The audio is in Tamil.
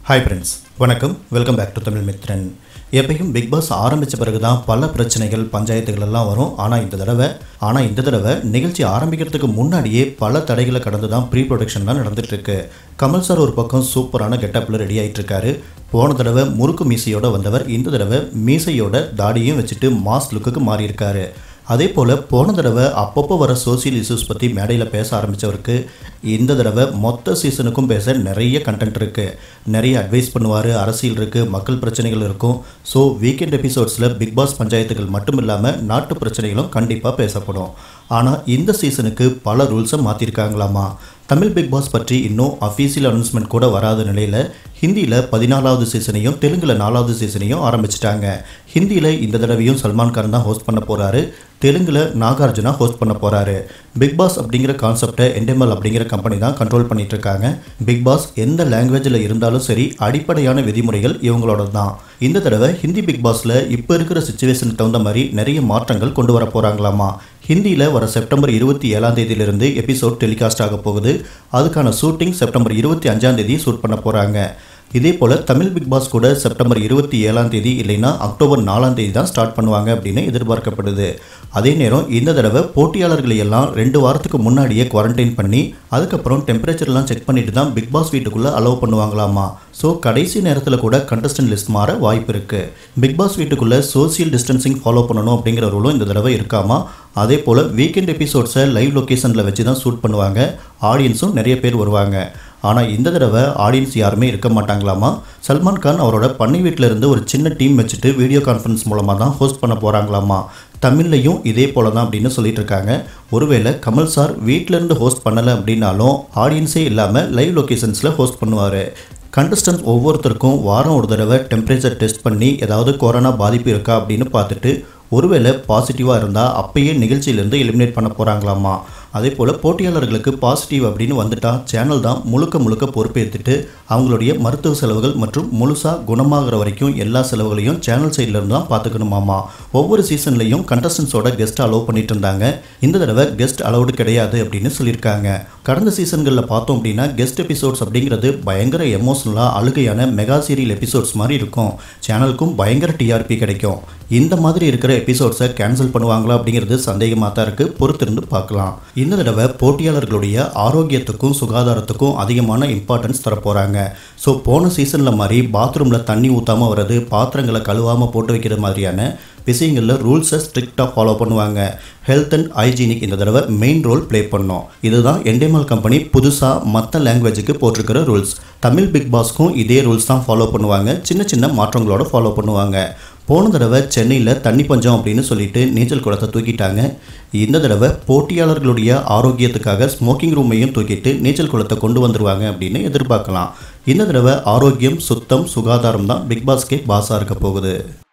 ஹாய் ஃப்ரெண்ட்ஸ் வணக்கம் welcome back to Tamil Mithran எப்பயும் பிக் பாஸ் ஆரம்பித்த பிறகு தான் பல பிரச்சனைகள் பஞ்சாயத்துகள் எல்லாம் வரும் ஆனால் இந்த தடவை ஆனால் இந்த தடவை நிகழ்ச்சி ஆரம்பிக்கிறதுக்கு முன்னாடியே பல தடைகளை கடந்து தான் ப்ரீ ப்ரொடக்ஷன்லாம் நடந்துட்டு இருக்கு கமல் சார் ஒரு பக்கம் சூப்பரான கெட்டப்பில் ரெடி ஆகிட்டு இருக்காரு போன தடவை முறுக்கு மீசையோட வந்தவர் இந்த தடவை மீசையோட தாடியும் வச்சுட்டு மாஸ் லுக்குக்கு மாறி இருக்காரு அதே போல் போன தடவை அப்பப்போ வர சோசியல் இஷ்யூஸ் பற்றி மேடையில் பேச ஆரம்பித்தவருக்கு இந்த தடவை மொத்த சீசனுக்கும் பேச நிறைய கண்டென்ட் இருக்குது நிறைய அட்வைஸ் பண்ணுவார் அரசியல் இருக்குது மக்கள் பிரச்சனைகள் இருக்கும் ஸோ வீக்கெண்ட் எபிசோட்ஸில் பிக் பாஸ் பஞ்சாயத்துகள் மட்டும் இல்லாமல் நாட்டு பிரச்சனைகளும் கண்டிப்பாக பேசப்படும் ஆனால் இந்த சீசனுக்கு பல ரூல்ஸை மாற்றிருக்காங்களாமா தமிழ் பிக் பாஸ் பற்றி இன்னும் அஃபீஷியல் அனௌன்ஸ்மெண்ட் கூட வராத நிலையில் ஹிந்தியில் பதினாலாவது சீசனையும் தெலுங்கில் நாலாவது சீசனையும் ஆரம்பிச்சிட்டாங்க ஹிந்தியில் இந்த தடவையும் சல்மான் கான் தான் ஹோஸ்ட் பண்ண போகிறாரு தெலுங்கில் நாகார்ஜுனா ஹோஸ்ட் பண்ண போகிறாரு பிக் பாஸ் அப்படிங்கிற கான்செப்டை என்டெமல் அப்படிங்கிற கம்பெனி தான் கண்ட்ரோல் பண்ணிட்டு இருக்காங்க பிக் பாஸ் எந்த லாங்குவேஜில் இருந்தாலும் சரி அடிப்படையான விதிமுறைகள் இவங்களோட தான் இந்த தடவை ஹிந்தி பிக் பாஸில் இப்போ இருக்கிற சுச்சுவேஷனுக்கு தகுந்த மாதிரி நிறைய மாற்றங்கள் கொண்டு வர போகிறாங்களாமா ஹிந்தியில் வர செப்டம்பர் இருபத்தி ஏழாம் தேதியிலிருந்து எபிசோட் டெலிகாஸ்ட் ஆக போகுது அதுக்கான ஷூட்டிங் செப்டம்பர் இருபத்தி அஞ்சாம் தேதி ஷூட் பண்ண போகிறாங்க இதே போல் தமிழ் பிக் பாஸ் கூட செப்டம்பர் இருபத்தி ஏழாம் தேதி இல்லைன்னா அக்டோபர் நாலாம் தேதி தான் ஸ்டார்ட் பண்ணுவாங்க அப்படின்னு எதிர்பார்க்கப்படுது அதே நேரம் இந்த தடவை போட்டியாளர்களை எல்லாம் ரெண்டு வாரத்துக்கு முன்னாடியே குவாரண்டைன் பண்ணி அதுக்கப்புறம் டெம்பரேச்சர்லாம் செக் பண்ணிட்டு தான் பிக் பாஸ் வீட்டுக்குள்ளே அலோவ் பண்ணுவாங்களாமா ஸோ கடைசி நேரத்தில் கூட கண்டஸ்டன்ட் லிஸ்ட் மாற வாய்ப்பு இருக்குது பிக் பாஸ் வீட்டுக்குள்ளே சோசியல் டிஸ்டன்சிங் ஃபாலோ பண்ணணும் அப்படிங்கிற ரூலும் இந்த தடவை இருக்காமா அதே போல் வீக்கெண்ட் எபிசோட்ஸை லைவ் லொக்கேஷனில் வச்சு தான் ஷூட் பண்ணுவாங்க ஆடியன்ஸும் நிறைய பேர் வருவாங்க ஆனால் இந்த தடவை ஆடியன்ஸ் யாருமே இருக்க மாட்டாங்களாமா சல்மான் கான் அவரோட பண்ணை வீட்டில் இருந்து ஒரு சின்ன டீம் வச்சுட்டு வீடியோ கான்ஃபரன்ஸ் மூலமாக தான் ஹோஸ்ட் பண்ண போகிறாங்களாமா தமிழ்லையும் இதே போல தான் அப்படின்னு சொல்லிட்டு இருக்காங்க ஒருவேளை கமல் சார் வீட்டிலேருந்து ஹோஸ்ட் பண்ணலை அப்படின்னாலும் ஆடியன்ஸே இல்லாமல் லைவ் லொக்கேஷன்ஸில் ஹோஸ்ட் பண்ணுவார் கண்டஸ்டன்ட் ஒவ்வொருத்தருக்கும் வாரம் ஒரு தடவை டெம்பரேச்சர் டெஸ்ட் பண்ணி ஏதாவது கொரோனா பாதிப்பு இருக்கா அப்படின்னு பார்த்துட்டு ஒருவேளை பாசிட்டிவாக இருந்தால் அப்பயே நிகழ்ச்சியிலேருந்து எலிமினேட் பண்ண போகிறாங்களாமா அதே போல் போட்டியாளர்களுக்கு பாசிட்டிவ் அப்படின்னு வந்துட்டா சேனல் தான் முழுக்க முழுக்க பொறுப்பேற்றுட்டு அவங்களுடைய மருத்துவ செலவுகள் மற்றும் முழுசாக குணமாகிற வரைக்கும் எல்லா செலவுகளையும் சேனல் சைட்லேருந்து தான் பார்த்துக்கணுமாமா ஒவ்வொரு சீசன்லையும் கண்டஸ்டன்ஸோட கெஸ்ட் அலோவ் பண்ணிட்டு இருந்தாங்க இந்த தடவை கெஸ்ட் அலௌடு கிடையாது அப்படின்னு சொல்லியிருக்காங்க கடந்த சீசன்களில் பார்த்தோம் அப்படின்னா கெஸ்ட் எபிசோட்ஸ் அப்படிங்கிறது பயங்கர எமோஷனலாக அழுகையான மெகா சீரியல் எபிசோட்ஸ் மாதிரி இருக்கும் சேனலுக்கும் பயங்கர டிஆர்பி கிடைக்கும் இந்த மாதிரி இருக்கிற எபிசோட்ஸை கேன்சல் பண்ணுவாங்களா அப்படிங்கிறது சந்தேகமாக தான் இருக்குது பொறுத்திருந்து பார்க்கலாம் இந்த தடவை போட்டியாளர்களுடைய ஆரோக்கியத்துக்கும் சுகாதாரத்துக்கும் அதிகமான இம்பார்ட்டன்ஸ் தர போகிறாங்க ஸோ போன சீசனில் மாதிரி பாத்ரூமில் தண்ணி ஊற்றாமல் வர்றது பாத்திரங்களை கழுவாமல் போட்டு வைக்கிற மாதிரியான விஷயங்களில் ரூல்ஸை ஸ்ட்ரிக்டாக ஃபாலோ பண்ணுவாங்க ஹெல்த் அண்ட் ஹைஜீனிக் இந்த தடவை மெயின் ரோல் ப்ளே பண்ணோம் இதுதான் என்டெமல் கம்பெனி புதுசாக மற்ற லாங்குவேஜுக்கு போட்டிருக்கிற ரூல்ஸ் தமிழ் பிக் பாஸ்க்கும் இதே ரூல்ஸ் தான் ஃபாலோ பண்ணுவாங்க சின்ன சின்ன மாற்றங்களோட ஃபாலோ பண்ணுவாங்க போன தடவை சென்னையில் தண்ணி பஞ்சம் அப்படின்னு சொல்லிட்டு நீச்சல் குளத்தை தூக்கிட்டாங்க இந்த தடவை போட்டியாளர்களுடைய ஆரோக்கியத்துக்காக ஸ்மோக்கிங் ரூமையும் தூக்கிட்டு நீச்சல் குளத்தை கொண்டு வந்துருவாங்க அப்படின்னு எதிர்பார்க்கலாம் இந்த தடவை ஆரோக்கியம் சுத்தம் சுகாதாரம் தான் பிக் பாஸ்கே பாஸாக இருக்க போகுது